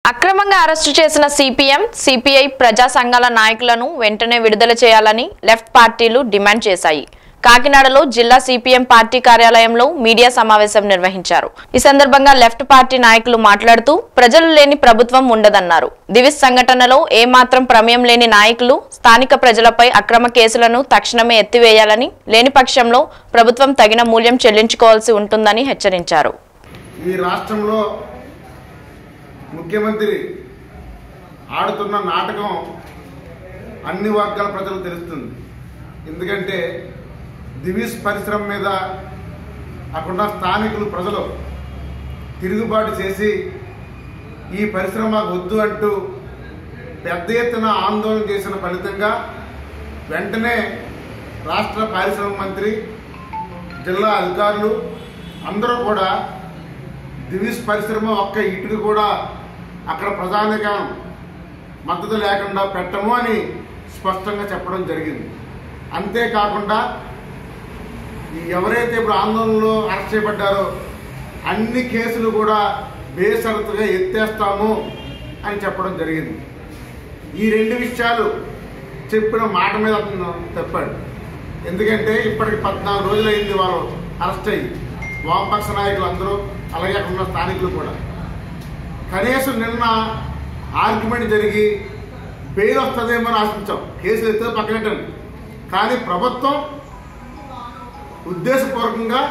అక్రమంగా అరెస్టు చేసిన CPM CPI ప్రజా సంఘాల నాయకులను వెంటనే విడుదల చేయాలని లెఫ్ట్ పార్టీలు డిమాండ్ చేశాయి కాకినాడలో జిల్లా సిపిఎం పార్టీ కార్యాలయంలో మీడియా సమావేశం నిర్వహించారు ఈ సందర్భంగా లెఫ్ట్ పార్టీ నాయకులు మాట్లాడుతూ ప్రజలు లేని ప్రభుత్వం ఉండదన్నారు దివిస్ సంఘటనలో ఏమాత్రం ప్రమేయం లేని నాయకులు స్థానిక ప్రజలపై అక్రమ కేసులను తక్షణమే ఎత్తివేయాలని లేని పక్షంలో ప్రభుత్వం తగిన మూల్యం చెల్లించుకోవాల్సి ఉంటుందని హెచ్చరించారు ఈ రాష్ట్రంలో ముఖ్యమంత్రి ఆడుతున్న నాటకం అన్ని వర్గాల ప్రజలకు తెలుస్తుంది ఎందుకంటే దివిస్ పరిశ్రమ మీద అక్కడున్న స్థానికులు ప్రజలు తిరుగుబాటు చేసి ఈ పరిశ్రమ మాకు వద్దు అంటూ పెద్ద ఎత్తున ఆందోళన చేసిన ఫలితంగా వెంటనే రాష్ట్ర పారిశ్రామిక మంత్రి జిల్లా అధికారులు అందరూ కూడా దివిస్ పరిశ్రమ ఒక్క ఇటుకు కూడా అక్కడ ప్రజానికం మద్దతు లేకుండా పెట్టము అని స్పష్టంగా చెప్పడం జరిగింది అంతేకాకుండా ఈ ఎవరైతే ఇప్పుడు ఆందోళనలో అరెస్ట్ చేయబడ్డారో అన్ని కేసులు కూడా బేషరతుగా ఎత్తేస్తాము అని చెప్పడం జరిగింది ఈ రెండు విషయాలు చెప్పిన మాట మీద అతను తప్పాడు ఎందుకంటే ఇప్పటికి పద్నాలుగు రోజులైంది వాళ్ళు అరెస్ట్ అయ్యి వామపక్ష నాయకులు అందరూ అలాగే అక్కడ ఉన్న స్థానికులు కూడా కనీసం నిన్న ఆర్గ్యుమెంట్ జరిగి బెయిల్ వస్తుందేమో అని ఆశించాం కేసులు ఎత్తే పక్కనట్టండి కానీ ప్రభుత్వం ఉద్దేశపూర్వకంగా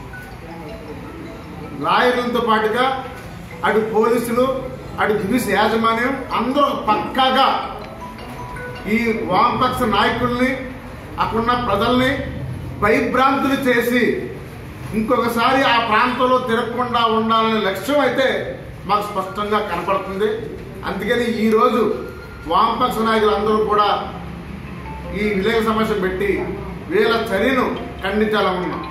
లాయర్లతో పాటుగా అటు పోలీసులు అటు దివిస్ యాజమాన్యం అందరూ పక్కాగా ఈ వామపక్ష నాయకుల్ని అక్కడున్న ప్రజల్ని భయభ్రాంతులు చేసి ఇంకొకసారి ఆ ప్రాంతంలో తిరగకుండా ఉండాలనే లక్ష్యం అయితే మాకు స్పష్టంగా కనపడుతుంది అందుకని ఈరోజు వామపక్ష నాయకులు అందరూ కూడా ఈ విలేక సమస్య పెట్టి వీళ్ళ చర్యను ఖండించాలనుకున్నాం